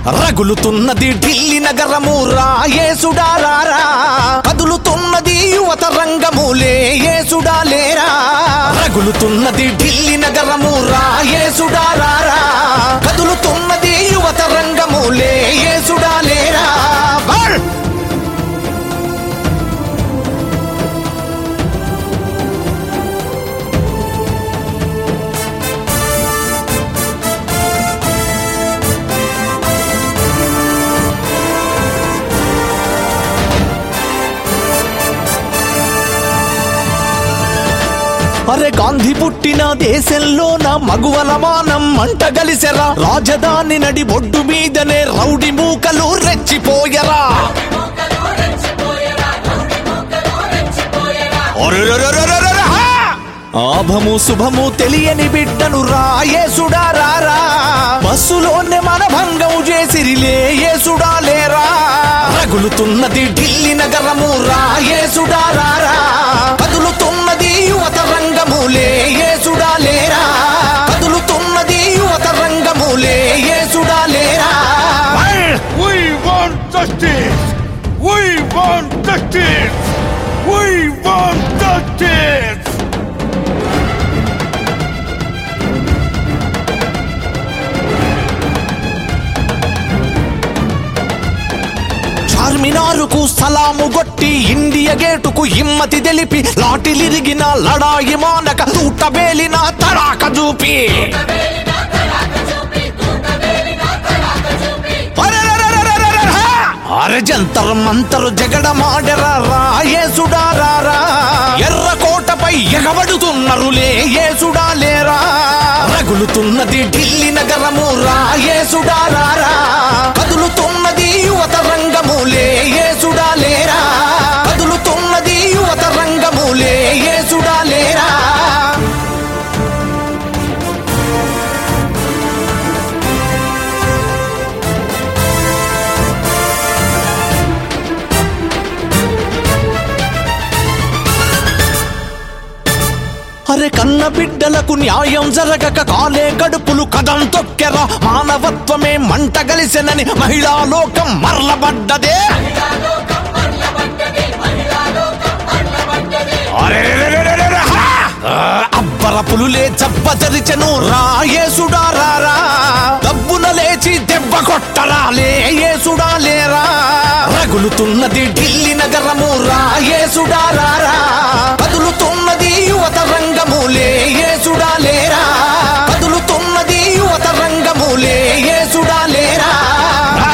రగులుతున్నది ఢిల్లీ నగరము రాయేసుడారారా కదులుతున్నది యువత రంగములే యేసుడా లేరా రగులుతున్నది ఢిల్లీ నగరము రాయేసుడారారా కదులుతున్నది యువత రంగములే యేసుడా లేరా బల్! అరే గాంధీ పుట్టిన దేశంలో నా మగువల మానం మంట గలిసెరా రాజధాని నడి బొడ్డు మీదనే రౌడి మూకలు రెచ్చిపోయరా ఒరెరెరెరెరెరెరె, హా! ఆభము శుభము తెలియని బిడ్డను రాయేసుడా రారా బస్సులోనే మన భంగం చేసిరిలే యేసుడా లేరా రగులుతున్నది ఢిల్లీ నగరము రాయేసుడా రారా కదులుతున్నది యువత రంగములే యేసుడా లేరా కదులుతున్నది యువత రంగములే యేసుడా లేరా We want justice! We want justice! We want justice! చార్మినారుకు సలాము గొట్టి ఇండియా గేటుకు హిమ్మతి తెలిపి లాటిలిరిగిన లడాయి మానక తూట వేలిన తడాక చూపి అరెరెరెరెరెరెరె, హా! అరె జంతర్ మంతరు జగడమాడెర రాయేసుడా రారా ఎర్ర కోటపై ఎగబడుతున్నరులే యేసుడా లేరా రగులుతున్నది ఢిల్లీ నగరము రాయేసుడా రారా కదులుతున్నది యువత రంగములే యేసుడా లేరా కదులుతున్నది యువత రంగములే యేసుడా లేరా అరే కన్న బిడ్డలకు న్యాయం జరగక కాలే కడుపులు కదం తొక్కెరా మానవత్వమే మంట కలిసెనని మహిళా లోకం మరలబడ్డదే అరెరెరెరెరెరె, హా! ఆ, అబ్బర పులులే జబ్బ జరిచెను రాయేసుడా రారా దబ్బున లేచి దెబ్బ కొట్టరాలే యేసుడా లేరా రగులుతున్నది ఢిల్లీ నగరము రాయేసుడా రారా కదులుతున్నది యువత రంగములే యేసుడా లేరా కదులుతున్నది యువత రంగములే యేసుడా లేరా ఆ!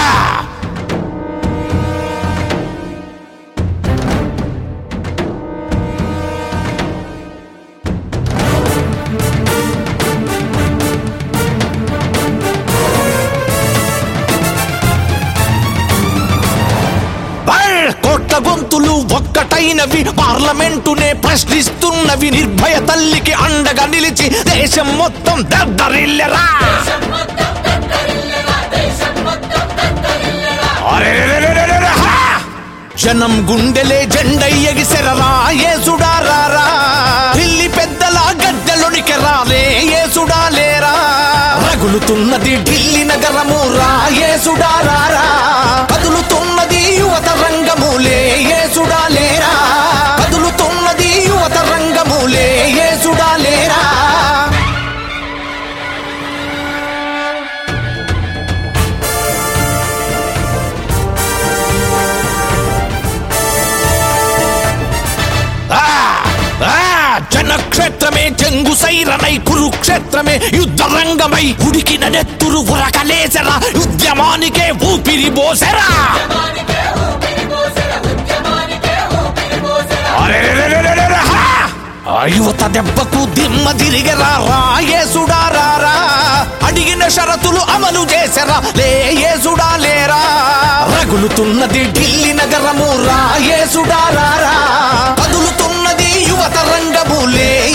బల్! కోట్ల గొంతులు ఒక్కటైనవి పార్లమెంటునే ప్రశ్నిస్తున్నవి నిర్భయ తల్లికి అండగా నిలిచి దేశం మొత్తం దద్దరిల్లెరా అరెరెరెరెరెరె, హా! జనం గుండెలే జెండై ఎగిసెరరా ఏసుడా రారా ఢిల్లీ పెద్దల గద్దెలొనికి రాలే ఏసుడా లేరా రగులుతున్నది ఢిల్లీ నగరము రా ఏసుడా రారా కదులుతున్నది యువత రంగములే ఏసుడా లేరా కదులుతున్నది యువత రంగములే ఏసుడా లేరా ఆ! ఆ! జనక్షేత్రమే జంగు సైరనై కురుక్షేత్రమే యుద్ధ రంగమై ఉడికిన నెత్తురు ఉరకలేసరా ఉద్యమానికే ఊపిరి బోసెరా అరెరెరెరెరెరె, హా! ఆ యువత దెబ్బకు దిమ్మ తిరిగరా రాయేసుడా రారా అడిగిన షరతులు అమలు చేసరా లేయేసుడా లేరా రగులుతున్నది ఢిల్లీ నగరము రాయేసుడా రారా కదులుతున్నది యువత రంగములే